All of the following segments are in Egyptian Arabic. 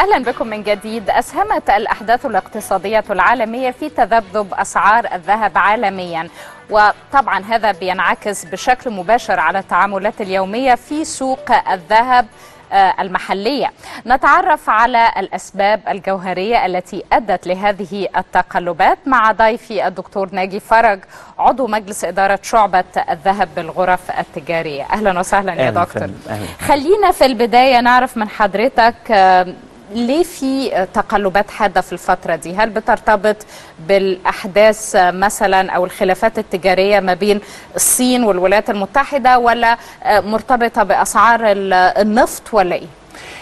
اهلا بكم من جديد اسهمت الاحداث الاقتصاديه العالميه في تذبذب اسعار الذهب عالميا وطبعا هذا بينعكس بشكل مباشر على التعاملات اليوميه في سوق الذهب المحليه. نتعرف على الاسباب الجوهريه التي ادت لهذه التقلبات مع ضيفي الدكتور ناجي فرج عضو مجلس اداره شعبه الذهب بالغرف التجاريه. اهلا وسهلا يا دكتور. أهلا. خلينا في البدايه نعرف من حضرتك ليه في تقلبات حاده في الفتره دي؟ هل بترتبط بالاحداث مثلا او الخلافات التجاريه ما بين الصين والولايات المتحده ولا مرتبطه باسعار النفط ولا ايه؟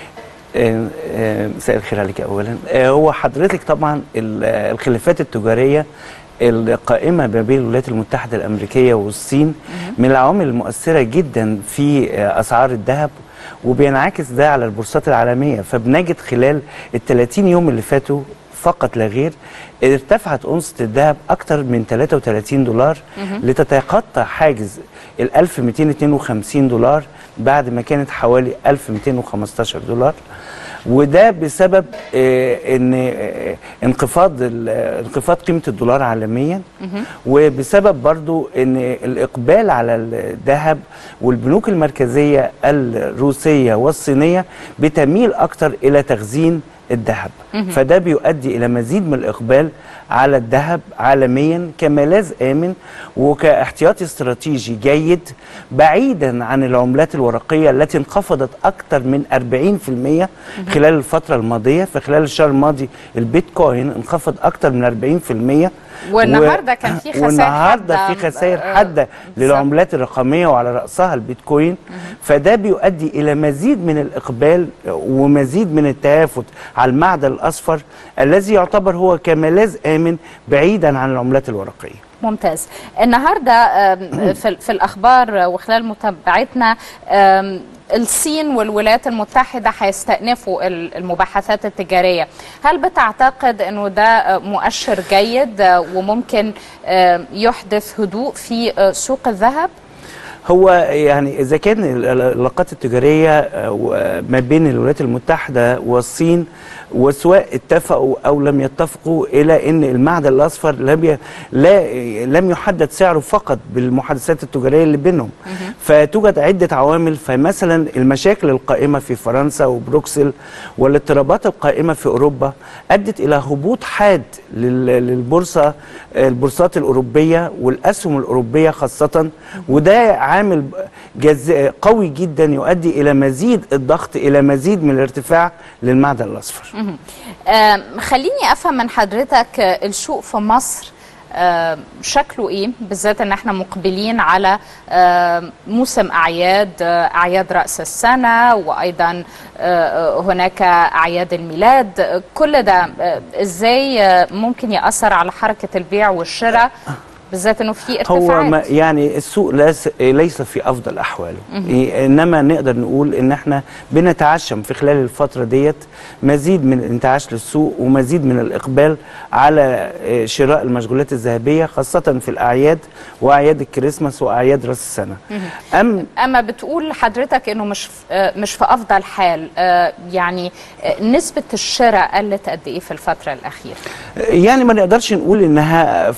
مساء الخير عليك اولا هو حضرتك طبعا الخلافات التجاريه القائمة ما بين الولايات المتحدة الأمريكية والصين من العوامل المؤثرة جدا في أسعار الذهب وبينعكس ده على البورصات العالمية فبنجد خلال ال 30 يوم اللي فاتوا فقط لا غير ارتفعت أنصة الذهب أكثر من 33 دولار لتتخطى حاجز ال 1252 دولار بعد ما كانت حوالي 1215 دولار وده بسبب آه ان آه انخفاض انخفاض قيمه الدولار عالميا وبسبب برضو ان الاقبال على الذهب والبنوك المركزيه الروسيه والصينيه بتميل اكتر الى تخزين الذهب فده بيؤدي الى مزيد من الاقبال على الذهب عالميا كملاذ امن وكاحتياطي استراتيجي جيد بعيدا عن العملات الورقيه التي انخفضت اكثر من 40% خلال الفتره الماضيه في خلال الشهر الماضي البيتكوين انخفض اكثر من 40% والنهارده و... كان في خسائر والنهارده في خسائر حاده للعملات الرقميه وعلى راسها البيتكوين فده بيؤدي الى مزيد من الاقبال ومزيد من التهافت على المعدن الاصفر الذي يعتبر هو كملاذ امن بعيدا عن العملات الورقيه ممتاز النهارده في, في الاخبار وخلال متابعتنا الصين والولايات المتحدة هيستأنفوا المباحثات التجارية هل بتعتقد أنه ده مؤشر جيد وممكن يحدث هدوء في سوق الذهب؟ هو يعني اذا كان العلاقات التجاريه ما بين الولايات المتحده والصين وسواء اتفقوا او لم يتفقوا الى ان المعدن الاصفر لم ي... لا لم يحدد سعره فقط بالمحادثات التجاريه اللي بينهم فتوجد عده عوامل فمثلا المشاكل القائمه في فرنسا وبروكسل والاضطرابات القائمه في اوروبا ادت الى هبوط حاد لل... للبورصه البورصات الاوروبيه والاسهم الاوروبيه خاصه وده عامل جز... قوي جدا يؤدي الى مزيد الضغط الى مزيد من الارتفاع للمعدن الاصفر خليني افهم من حضرتك السوق في مصر شكله ايه بالذات ان احنا مقبلين على موسم اعياد اعياد راس السنه وايضا هناك اعياد الميلاد كل ده ازاي ممكن ياثر على حركه البيع والشراء بالذات انه في ارتفاعات هو ما يعني السوق ليس في افضل احواله انما نقدر نقول ان احنا بنتعشم في خلال الفتره ديت مزيد من الانتعاش للسوق ومزيد من الاقبال على شراء المشغولات الذهبيه خاصه في الاعياد واعياد الكريسماس واعياد راس السنه أم اما بتقول حضرتك انه مش مش في افضل حال يعني نسبه الشراء قلت قد ايه في الفتره الاخيره يعني ما نقدرش نقول انها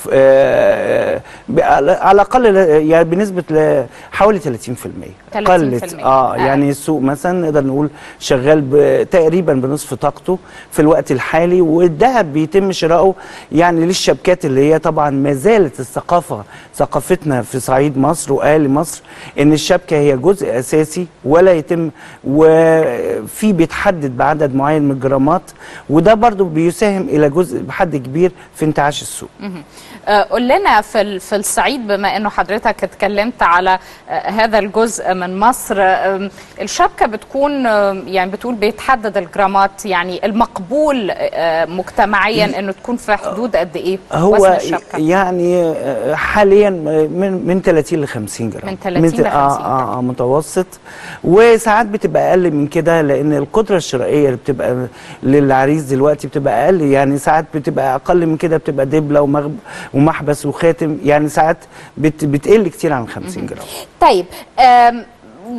على الاقل يعني بنسبه حوالي 30% 30% قلت اه يعني السوق مثلا نقدر نقول شغال تقريبا بنصف طاقته في الوقت الحالي والذهب بيتم شراؤه يعني للشبكات اللي هي طبعا ما زالت الثقافه ثقافتنا في صعيد مصر واهل مصر ان الشبكه هي جزء اساسي ولا يتم وفي بيتحدد بعدد معين من الجرامات وده برضو بيساهم الى جزء بحد كبير في انتعاش السوق قول لنا في في الصعيد بما انه حضرتك اتكلمت على هذا الجزء من مصر الشبكه بتكون يعني بتقول بيتحدد الجرامات يعني المقبول مجتمعيا انه تكون في حدود قد ايه هو وزن الشبكه؟ يعني حاليا من من 30 ل 50 جرام من 30 ل 50 آه, آه, اه متوسط وساعات بتبقى اقل من كده لان القدره الشرائيه اللي بتبقى للعريس دلوقتي بتبقى اقل يعني ساعات بتبقى اقل من كده بتبقى دبله ومغب ومحبس وخاتم يعني ساعات بت بتقل كتير عن 50 جرام طيب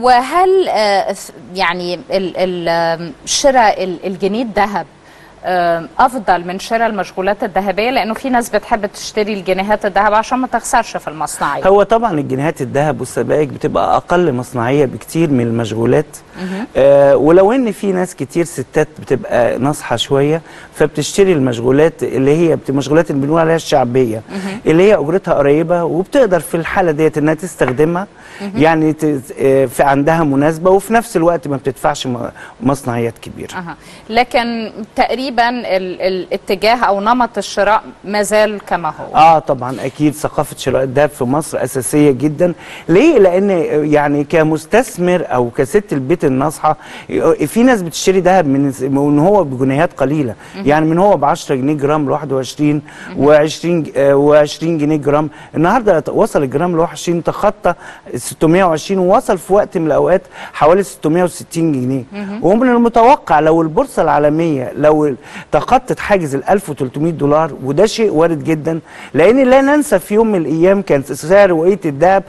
وهل آه، ف- يعني ال- ال- آم، شراء ال- الجنيه الذهب آم، افضل من شراء المشغولات الذهبيه لانه في ناس بتحب تشتري الجنيهات الذهب عشان ما تخسرش في المصنعيه هو طبعا الجنيهات الذهب والسبائك بتبقى اقل مصنعيه بكتير من المشغولات آه ولو ان في ناس كتير ستات بتبقى ناصحه شويه فبتشتري المشغولات اللي هي بت- المشغولات اللي بنقول عليها الشعبيه اللي هي اجرتها قريبه وبتقدر في الحاله ديت انها تستخدمها يعني ت- آه، في عندها مناسبه وفي نفس الوقت ما بتدفعش م- مصنعيات كبيره أها. لكن تقريبا ال- الاتجاه او نمط الشراء ما زال كما هو اه طبعا اكيد ثقافه شراء الذهب في مصر اساسيه جدا ليه لان يعني كمستثمر او كست البيت الناصحه في ناس بتشتري ذهب من من هو بجنيهات قليله يعني من هو ب 10 جنيه جرام ل 21 و20 و20 جنيه جرام النهارده وصل الجرام ل 21 تخطى 620 ووصل في وقت من الاوقات حوالي 660 جنيه ومن المتوقع لو البورصه العالميه لو تخطت حاجز ال 1300 دولار وده شيء وارد جدا لان لا ننسى في يوم من الايام كان سعر وقيه الذهب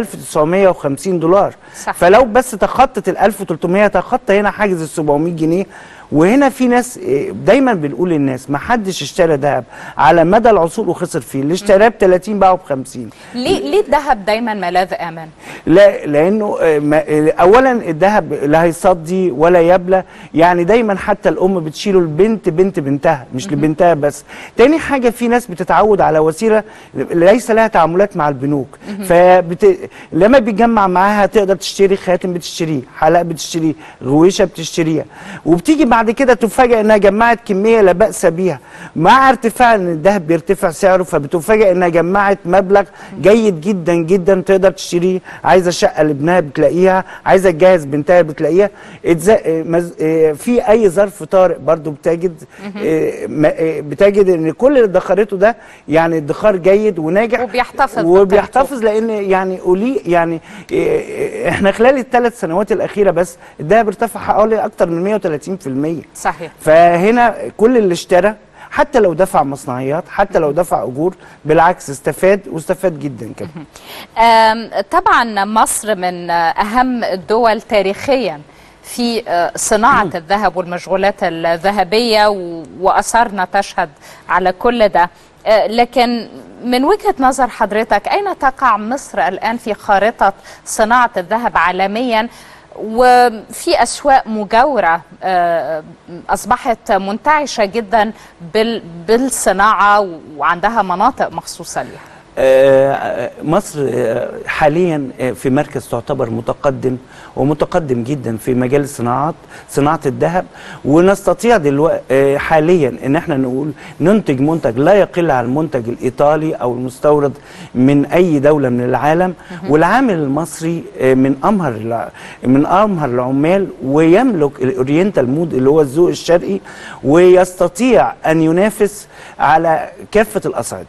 1950 دولار صح. فلو بس تخطت ال 1300 تخطى هنا حاجز ال 700 جنيه وهنا في ناس إيه، دايما بنقول للناس ما حدش اشترى ذهب على مدى العصور وخسر فيه اللي اشتراه ب 30 باعه ب 50 ليه ليه الذهب دايما ملاذ امن لا لانه آه، ما- آه، اولا الذهب لا هيصدي ولا يبلى يعني دايما حتى الام بتشيله البنت بنت بنتها مش لبنتها بس تاني حاجه في ناس بتتعود على وسيله ليس لها تعاملات مع البنوك فبت... لما بيجمع معاها تقدر تشتري خاتم بتشتريه حلقه بتشتريه غويشه بتشتريها وبتيجي بعد كده تفاجئ انها جمعت كميه لا باس بيها مع ارتفاع ان الذهب بيرتفع سعره فبتفاجئ انها جمعت مبلغ جيد جدا جدا تقدر تشتريه عايزه شقه لابنها بتلاقيها عايزه تجهز بنتها بتلاقيها اتز... آه، مز... آه، في اي ظرف طارئ برضو بتجد آه، ما- آه، بتجد ان كل اللي ادخرته ده يعني ادخار جيد وناجح وبيحتفظ وبيحتفظ لان يعني قولي يعني آه، آه، احنا خلال الثلاث سنوات الاخيره بس الذهب ارتفع حوالي اكتر من 130% صحيح فهنا كل اللي اشترى حتى لو دفع مصنعيات حتى لو دفع اجور بالعكس استفاد واستفاد جدا كمان آم، طبعا مصر من آه، اهم الدول تاريخيا في آه، صناعة الذهب والمشغولات الذهبية و- وأثارنا تشهد على كل ده آه، لكن من وجهة نظر حضرتك أين تقع مصر الآن في خارطة صناعة الذهب عالميا وفي أسواق مجاورة آه، أصبحت منتعشة جدا بال- بالصناعة وعندها مناطق مخصوصة لها آه، مصر آه، حاليا آه، في مركز تعتبر متقدم ومتقدم جدا في مجال الصناعات صناعه الذهب ونستطيع دلوقتي حاليا ان احنا نقول ننتج منتج لا يقل عن المنتج الايطالي او المستورد من اي دوله من العالم والعامل المصري آه، من امهر الع- من امهر العمال ويملك الاورينتال مود اللي هو الذوق الشرقي ويستطيع ان ينافس على كافه الاصعده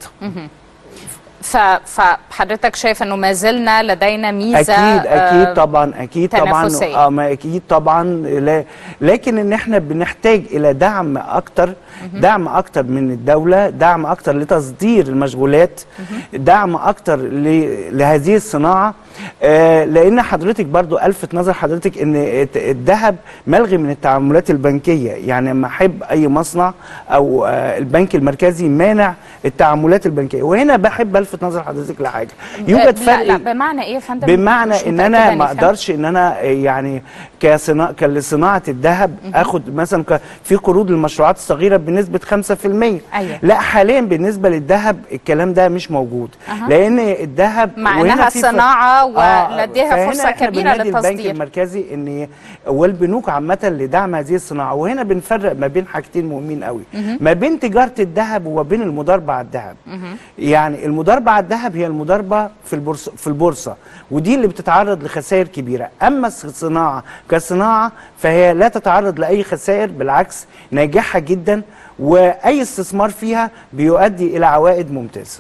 ف- فحضرتك شايف انه ما زلنا لدينا ميزه اكيد اكيد آه، طبعا اكيد طبعا تنافسية. اه ما اكيد طبعا لا لكن ان احنا بنحتاج الى دعم اكتر دعم اكتر من الدوله دعم اكتر لتصدير المشغولات دعم اكتر ل- لهذه الصناعه آه لان حضرتك برضو الفت نظر حضرتك ان الت- الذهب ملغي من التعاملات البنكيه يعني لما احب اي مصنع او آه البنك المركزي مانع التعاملات البنكيه وهنا بحب الفت نظر حضرتك لحاجه يوجد لا فرق لا بمعنى ايه يا فندم بمعنى مش ان متأكدة انا إني ما فهمت. اقدرش ان انا يعني كصناعه كصناعه الذهب اخد مثلا ك- في قروض للمشروعات الصغيره بنسبه 5% أيوة. لا حاليا بالنسبه للذهب الكلام ده مش موجود أها. لان الذهب مع وهنا إنها في ف- صناعة ولديها فهنا فرصة إحنا كبيرة بننادي البنك للتصدير. المركزي ان والبنوك عامه لدعم هذه الصناعه وهنا بنفرق ما بين حاجتين مهمين قوي ما بين تجاره الذهب وما بين المضاربه على الذهب يعني المضاربه على الذهب هي المضاربه في البورصه في البورصه ودي اللي بتتعرض لخسائر كبيره اما الصناعه كصناعه فهي لا تتعرض لاي خسائر بالعكس ناجحه جدا واي استثمار فيها بيؤدي الى عوائد ممتازه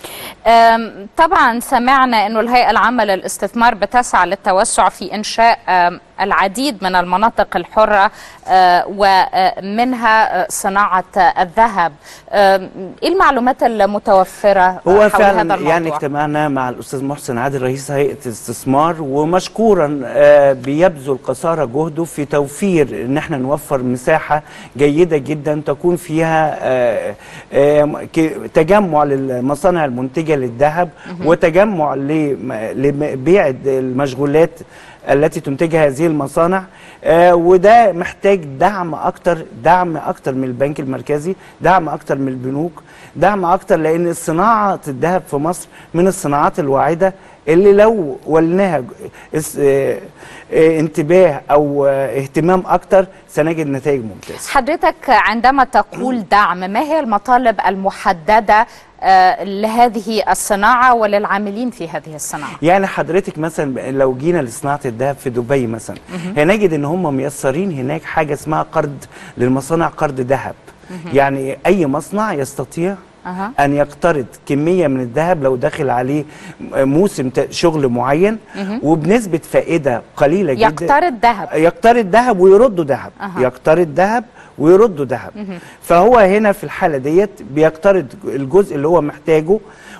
أم، طبعا سمعنا انه الهيئه العامه للاستثمار بتسعى للتوسع في انشاء أم، العديد من المناطق الحره أه، ومنها أه، صناعه الذهب أم، ايه المعلومات المتوفره هو حول هذا فعلا الموضوع يعني اجتمعنا مع الاستاذ محسن عادل رئيس هيئه الاستثمار ومشكورا آه، بيبذل قصارى جهده في توفير ان احنا نوفر مساحه جيده جدا تكون فيها آه، آه، ك- تجمع للمصانع المنتجه للذهب وتجمع لم- لبيع المشغولات التي تنتجها هذه المصانع آه، وده محتاج دعم اكتر دعم اكتر من البنك المركزي دعم اكتر من البنوك دعم اكتر لان صناعه الذهب في مصر من الصناعات الواعده اللي لو ولناها ج- اس- آه، آه، انتباه او آه، اهتمام اكتر سنجد نتائج ممتازه حضرتك عندما تقول دعم ما هي المطالب المحدده آه، لهذه الصناعه وللعاملين في هذه الصناعه يعني حضرتك مثلا لو جينا لصناعه الذهب في دبي مثلا هنجد ان هم ميسرين هناك حاجه اسمها قرض للمصانع قرض ذهب يعني اي مصنع يستطيع أها. ان يقترض كميه من الذهب لو داخل عليه موسم ت- شغل معين وبنسبه فائده قليله جدا يقترض ذهب يقترض ذهب ويرده ذهب أها. يقترض ذهب ويرده ذهب فهو هنا في الحاله ديت بيقترض الجزء اللي هو محتاجه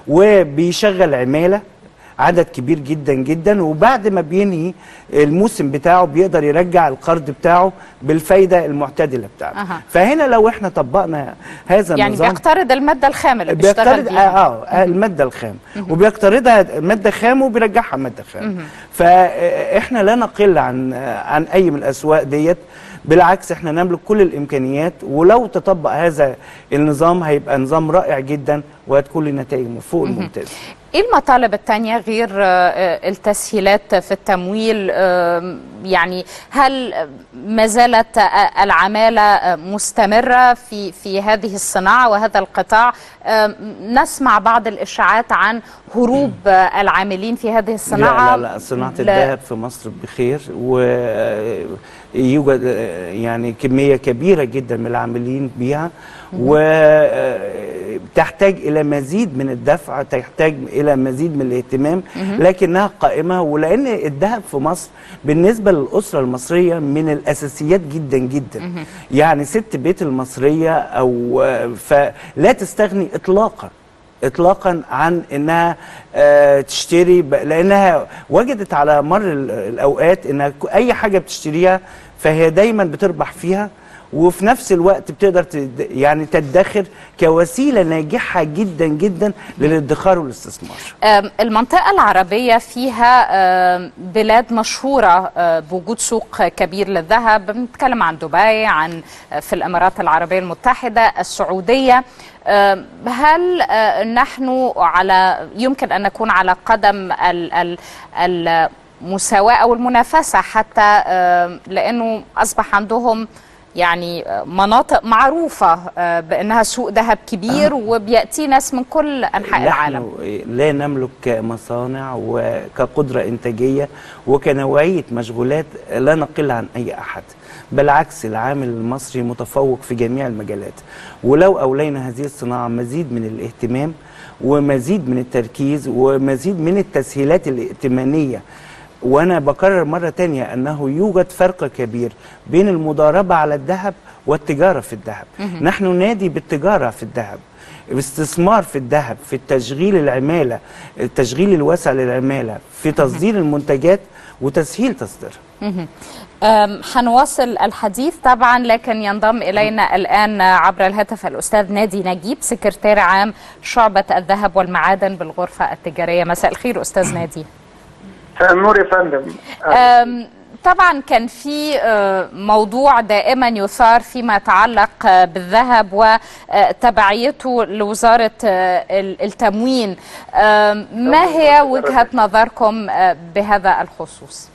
وبيشغل عماله عدد كبير جدا جدا وبعد ما بينهي الموسم بتاعه بيقدر يرجع القرض بتاعه بالفايده المعتدله بتاعته أها. فهنا لو احنا طبقنا هذا يعني النظام بيقترض الماده الخام اللي بيشتغل بيقترض بيها اه آه، الماده الخام وبيقترضها ماده خام وبيرجعها ماده خام فاحنا لا نقل عن عن اي من الاسواق ديت بالعكس احنا نملك كل الامكانيات ولو تطبق هذا النظام هيبقى نظام رائع جدا وهتكون له نتائج فوق الممتازه ايه المطالب التانية غير آه، آه، التسهيلات في التمويل آم، يعني هل ما زالت آه، العمالة آه، مستمرة في في هذه الصناعة وهذا القطاع آم، نسمع بعض الإشاعات عن هروب آه، العاملين في هذه الصناعة لا لا لا صناعة لا- الذهب في مصر بخير ويوجد يعني كمية كبيرة جدا من العاملين بيها وتحتاج إلى مزيد من الدفع تحتاج إلى مزيد من الاهتمام لكنها قائمة ولأن الذهب في مصر بالنسبة للأسرة المصرية من الأساسيات جدا جدا يعني ست بيت المصرية أو فلا تستغني إطلاقا اطلاقا عن انها آه، تشتري ب- لانها وجدت على مر ال- الاوقات انها ك- اي حاجه بتشتريها فهي دايما بتربح فيها وفي نفس الوقت بتقدر تد- يعني تدخر كوسيله ناجحه جدا جدا للادخار والاستثمار آم، المنطقة العربية فيها آم، بلاد مشهورة آه، بوجود سوق كبير للذهب بنتكلم عن دبي عن آه، في الإمارات العربية المتحدة السعودية آم، هل آه، نحن على يمكن أن نكون على قدم ال ال المساواة أو المنافسة حتى آم، لأنه أصبح عندهم يعني آه، مناطق معروفة آه، بأنها سوق ذهب كبير وبيأتي ناس من كل أنحاء العالم نحن لا نملك كمصانع وكقدرة إنتاجية وكنوعية مشغولات لا نقل عن أي أحد بالعكس العامل المصري متفوق في جميع المجالات ولو أولينا هذه الصناعة مزيد من الاهتمام ومزيد من التركيز ومزيد من التسهيلات الائتمانية وانا بكرر مره تانية انه يوجد فرق كبير بين المضاربه على الذهب والتجاره في الذهب نحن نادي بالتجاره في الذهب استثمار في الذهب في التشغيل العماله التشغيل الواسع للعماله في تصدير المنتجات وتسهيل تصديرها أم، حنواصل الحديث طبعا لكن ينضم إلينا الآن عبر الهاتف الأستاذ نادي نجيب سكرتير عام شعبة الذهب والمعادن بالغرفة التجارية مساء الخير أستاذ نادي مساء النور يا فندم أم، طبعا كان في آه، موضوع دائما يثار فيما يتعلق آه، بالذهب وتبعيته لوزارة آه، ال- التموين أم، ما هي وجهة نظركم آه، بهذا الخصوص؟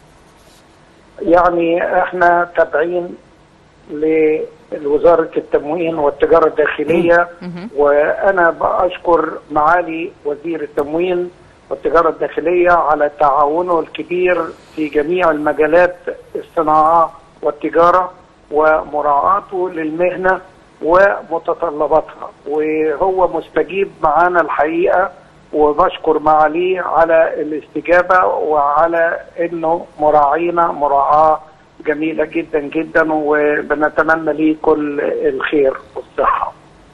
يعني احنا تابعين لوزارة التموين والتجارة الداخلية وانا بشكر معالي وزير التموين والتجارة الداخلية على تعاونه الكبير في جميع المجالات الصناعة والتجارة ومراعاته للمهنة ومتطلباتها وهو مستجيب معانا الحقيقه وبشكر معاليه على الاستجابه وعلى انه مراعينا مراعاه جميله جدا جدا وبنتمنى ليه كل الخير والصحه.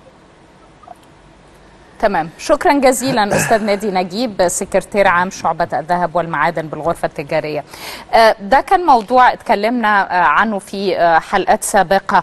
تمام شكرا جزيلا استاذ نادي نجيب سكرتير عام شعبة الذهب والمعادن بالغرفة التجارية ده كان موضوع اتكلمنا عنه في حلقات سابقة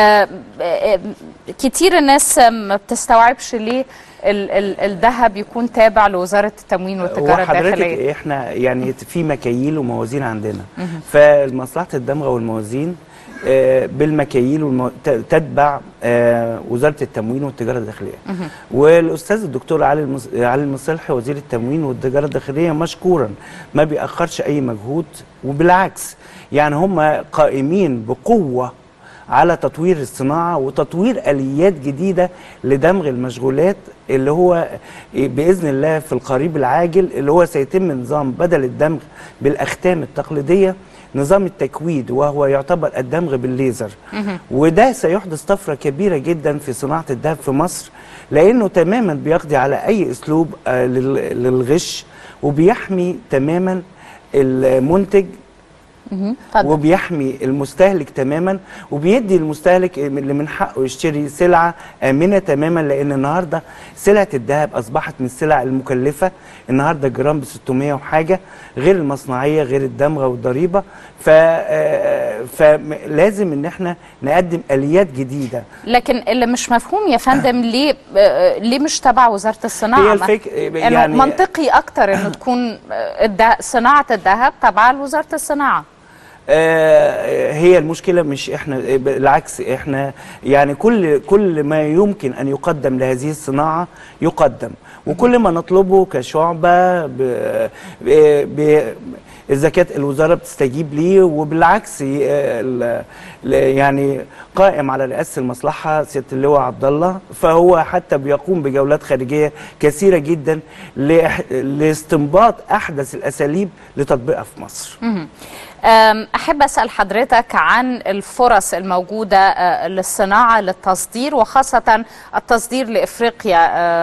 كتير الناس ما بتستوعبش ليه الذهب يكون تابع لوزارة التموين والتجارة الداخلية احنا يعني في مكاييل وموازين عندنا فمصلحة الدمغة والموازين بالمكاييل والمو... تتبع وزاره التموين والتجاره الداخليه. والاستاذ الدكتور علي المص... علي المصلحي وزير التموين والتجاره الداخليه مشكورا ما بيأخرش اي مجهود وبالعكس يعني هم قائمين بقوه على تطوير الصناعه وتطوير اليات جديده لدمغ المشغولات اللي هو باذن الله في القريب العاجل اللي هو سيتم نظام بدل الدمغ بالاختام التقليديه نظام التكويد وهو يعتبر الدمغ بالليزر وده سيحدث طفره كبيره جدا في صناعه الذهب في مصر لانه تماما بيقضي على اي اسلوب للغش وبيحمي تماما المنتج وبيحمي المستهلك تماما وبيدي المستهلك اللي من حقه يشتري سلعه امنه تماما لان النهارده سلعه الذهب اصبحت من السلع المكلفه النهارده جرام ب 600 وحاجه غير المصنعيه غير الدمغه والضريبه ف فلازم ان احنا نقدم اليات جديده لكن اللي مش مفهوم يا فندم ليه ليه مش تبع وزاره الصناعه هي الفك... يعني, يعني منطقي اكتر انه تكون صناعه الذهب تبع لوزاره الصناعه آه هي المشكله مش احنا بالعكس احنا يعني كل كل ما يمكن ان يقدم لهذه الصناعه يقدم وكل ما نطلبه كشعبه ب ب اذا كانت الوزاره بتستجيب ليه وبالعكس يعني قائم على رئاسه المصلحه سياده اللواء عبد الله فهو حتى بيقوم بجولات خارجيه كثيره جدا لاستنباط احدث الاساليب لتطبيقها في مصر. أحب أسأل حضرتك عن الفرص الموجودة للصناعة للتصدير وخاصة التصدير لإفريقيا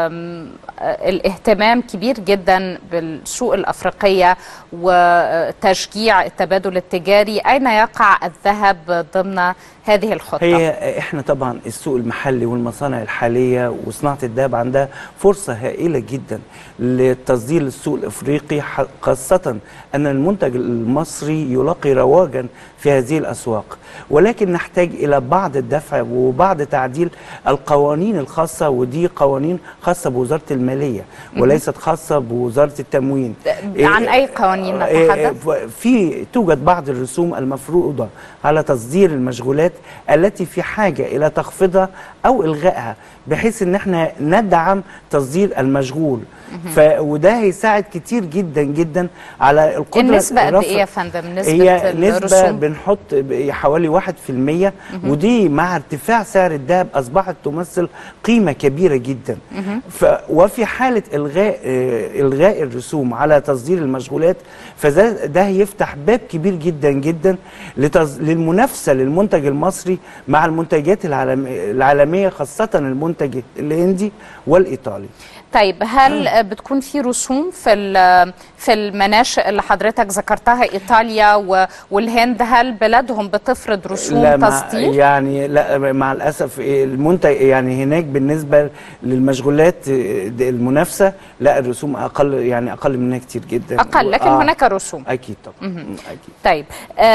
الاهتمام كبير جدا بالسوق الأفريقية وتشجيع التبادل التجاري أين يقع الذهب ضمن هذه الخطة؟ هي احنا طبعا السوق المحلي والمصانع الحالية وصناعة الذهب عندها فرصة هائلة جدا للتصدير للسوق الافريقي خاصة ان المنتج المصري يلاقي رواجا في هذه الاسواق ولكن نحتاج الى بعض الدفع وبعض تعديل القوانين الخاصة ودي قوانين خاصة بوزارة المالية وليست خاصة بوزارة التموين عن اي قوانين نتحدث؟ في توجد بعض الرسوم المفروضة على تصدير المشغولات التي في حاجة إلى تخفيضها أو إلغائها بحيث ان احنا ندعم تصدير المشغول ف وده هيساعد كتير جدا جدا على القدره النسبه قد ايه يا فندم نسبه هي الرسوم؟ نسبه بنحط حوالي 1% ودي مع ارتفاع سعر الذهب اصبحت تمثل قيمه كبيره جدا ف وفي حاله الغاء آه الغاء الرسوم على تصدير المشغولات فده ده هيفتح باب كبير جدا جدا لتز... للمنافسه للمنتج المصري مع المنتجات العالم... العالميه خاصه المنتج المنتج الهندي والايطالي طيب هل بتكون في رسوم في في المناشئ اللي حضرتك ذكرتها ايطاليا والهند هل بلادهم بتفرض رسوم لا تصدير؟ مع يعني لا مع الاسف المنتج يعني هناك بالنسبه للمشغولات المنافسه لا الرسوم اقل يعني اقل منها كتير جدا اقل لكن آه هناك رسوم اكيد طبعا اكيد طيب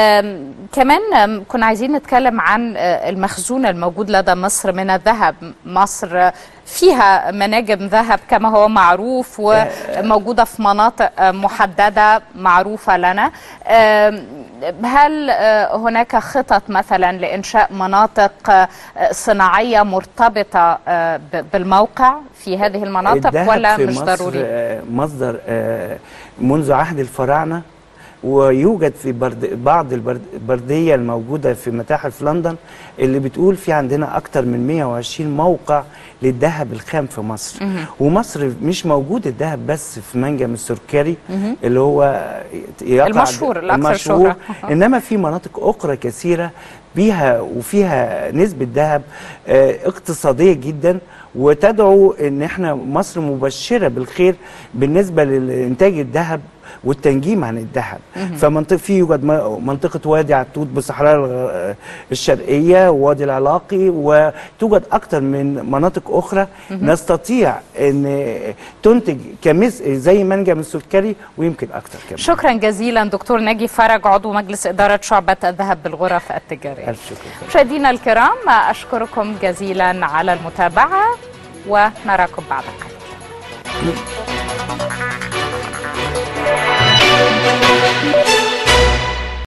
كمان كنا عايزين نتكلم عن المخزون الموجود لدى مصر من الذهب مصر فيها مناجم ذهب كما هو معروف وموجودة في مناطق محددة معروفة لنا هل هناك خطط مثلا لإنشاء مناطق صناعية مرتبطة بالموقع في هذه المناطق ولا في مش مصر ضروري؟ مصدر منذ عهد الفراعنة ويوجد في برد بعض البرد- البرديه الموجوده في متاحف لندن اللي بتقول في عندنا اكتر من 120 موقع للذهب الخام في مصر ومصر مش موجود الذهب بس في منجم السكري اللي هو يقع المشهور، الأكثر المشهور شهرة. انما في مناطق اخرى كثيره بيها وفيها نسبه ذهب آه، اقتصاديه جدا وتدعو ان احنا مصر مبشره بالخير بالنسبه لانتاج الذهب والتنجيم عن الذهب فمنطقه في يوجد م- منطقه وادي عتوت بالصحراء الغ- الشرقيه ووادي العلاقي وتوجد اكثر من مناطق اخرى نستطيع ان تنتج كمثل زي منجم السكري ويمكن اكثر كمان شكرا جزيلا دكتور ناجي فرج عضو مجلس إدارة شعبة الذهب بالغرف التجارية الف شكر مشاهدينا الكرام أشكركم جزيلا على المتابعة ونراكم بعد قليل